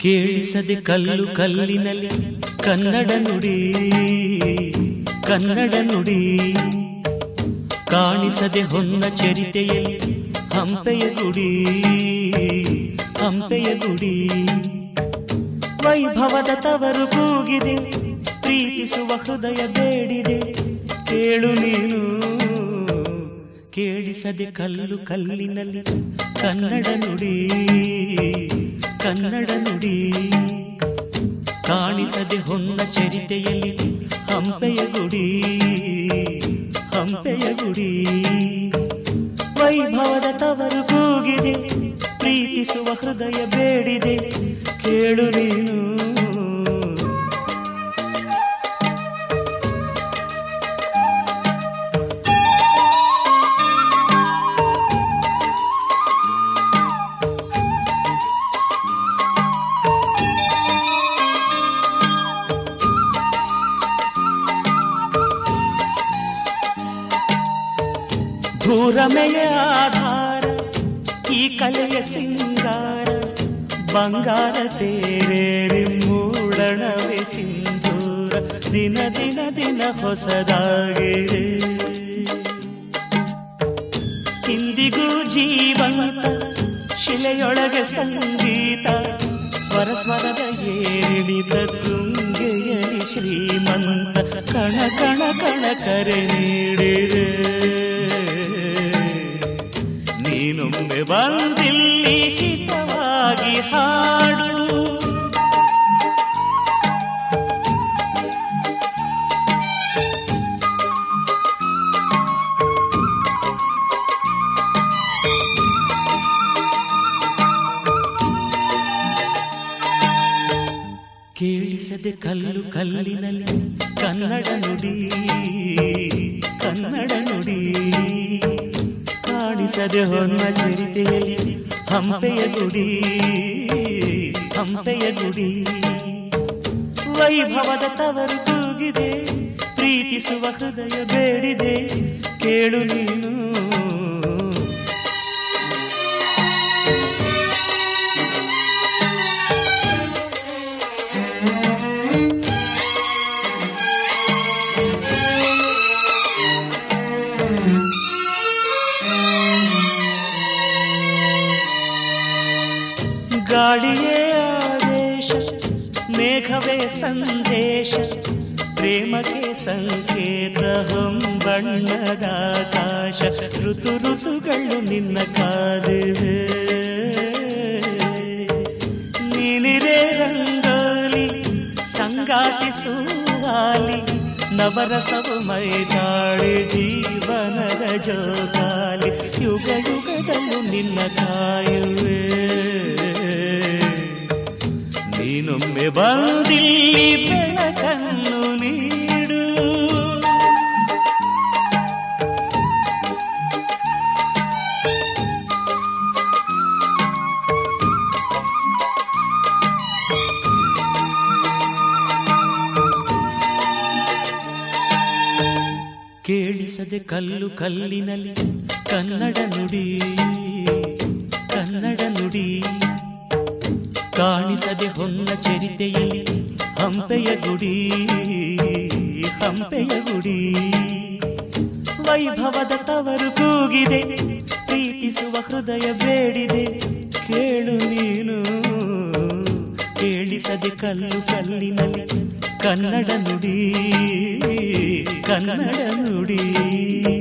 ಕೇಳಿಸದೆ ಕಲ್ಲು ಕಲ್ಲಿನಲ್ಲಿ ಕನ್ನಡ ನುಡಿ ಕನ್ನಡ ನುಡಿ ಕಾಣಿಸದೆ ಹೊನ್ನ ಚರಿತೆಯಲ್ಲಿ ಹಂಪೆಯ ಗುಡಿ ಹಂಪೆಯ ಗುಡಿ ವೈಭವದ ತವರು ಕೂಗಿದೆ ಪ್ರೀತಿಸುವ ಹೃದಯ ಬೇಡಿದೆ ಕೇಳು ನೀನು ಕೇಳಿಸದೆ ಕಲ್ಲು ಕಲ್ಲಿನಲ್ಲಿ ಕನ್ನಡ ನುಡಿ ಕನ್ನಡ ನುಡಿ ಕಾಣಿಸದೆ ಹೊನ್ನ ಚರಿತೆಯಲ್ಲಿ ಹಂಪೆಯ ಗುಡಿ ಹಂಪೆಯ ಗುಡಿ ವೈಭವದ ತವರು ಕೂಗಿದೆ ಪ್ರೀತಿಸುವ ಹೃದಯ ಬೇಡಿದೆ ಕೇಳು ನೀನು ಭೂರಮೆಯ ಆಧಾರ ಈ ಕಲೆಯ ಸಿಂಗಾರ ಬಂಗಾರ ತೇರೇರಿ ಮೂಡಣವೇ ಸಿಂಧೂರ ದಿನ ದಿನ ದಿನ ಹೊಸದಾಗಿದೆ ಇಂದಿಗೂ ಜೀವಂತ ಶಿಲೆಯೊಳಗೆ ಸಂಗೀತ ಸ್ವರ ಸ್ವರದ ಏರಿಳಿದ ತುಂಗೆಯಲಿ ಶ್ರೀಮಂತ ಕಣ ಕಣ ಕಣ ಕರೆ ನೀಡಿದೆ ನೀನೊಮ್ಮೆ ಬಂದಿಲ್ಲಿ ಹಿತವಾಗಿ ಹಾಡು ಕೇಳಿಸದೆ ಕಲ್ಲು ಕಲ್ಲಿನಲ್ಲಿ ಕನ್ನಡ ನುಡಿ ಕನ್ನಡ ನುಡಿ ಕಾಣಿಸದೆ ಹೊನ್ನ ಚರಿತೆಯಲ್ಲಿ ಹಂಪೆಯ ಗುಡಿ ಹಂಪೆಯ ಗುಡಿ ವೈಭವದ ತವರು ತೂಗಿದೆ ಪ್ರೀತಿಸುವ ಹೃದಯ ಬೇಡಿದೆ ಕೇಳು ನೀನು ಗಾಳಿಯೇ ಆದೇಶ ಮೇಘವೇ ಸಂದೇಶ ಪ್ರೇಮಕ್ಕೆ ಸಂಕೇತ ಹೊಂಬಣ್ಣದ ಆಕಾಶ ಋತು ಋತುಗಳು ನಿನ್ನ ಕಾದಿವೆ ನೀನಿರೇ ರಂಗೋಲಿ ಸಂಗಾತಿ ಸುವಾಲಿ ನವರಸವು ಮೈದಾಳಿ ಜೀವನದ ಜೋಗಾಲಿ ಯುಗ ಯುಗದಲ್ಲೂ ನಿನ್ನ ಕಾಯುವೆ ನೀನೊಮ್ಮೆ ಬಂದಿಲ್ಲಿ ಬೆಳಕನ್ನು ನೀಡು ಕೇಳಿಸದೆ ಕಲ್ಲು ಕಲ್ಲಿನಲ್ಲಿ ಕನ್ನಡ ನುಡಿ ಕನ್ನಡ ನುಡಿ ಕಾಣಿಸದೆ ಹೊನ್ನ ಚರಿತೆಯಲ್ಲಿ ಹಂಪೆಯ ಗುಡಿ ಹಂಪೆಯ ಗುಡಿ ವೈಭವದ ತವರು ಕೂಗಿದೆ ಪ್ರೀತಿಸುವ ಹೃದಯ ಬೇಡಿದೆ ಕೇಳು ನೀನು ಕೇಳಿಸದೆ ಕಲ್ಲು ಕಲ್ಲಿನಲ್ಲಿ ಕನ್ನಡ ನುಡಿ ಕನ್ನಡ ನುಡಿ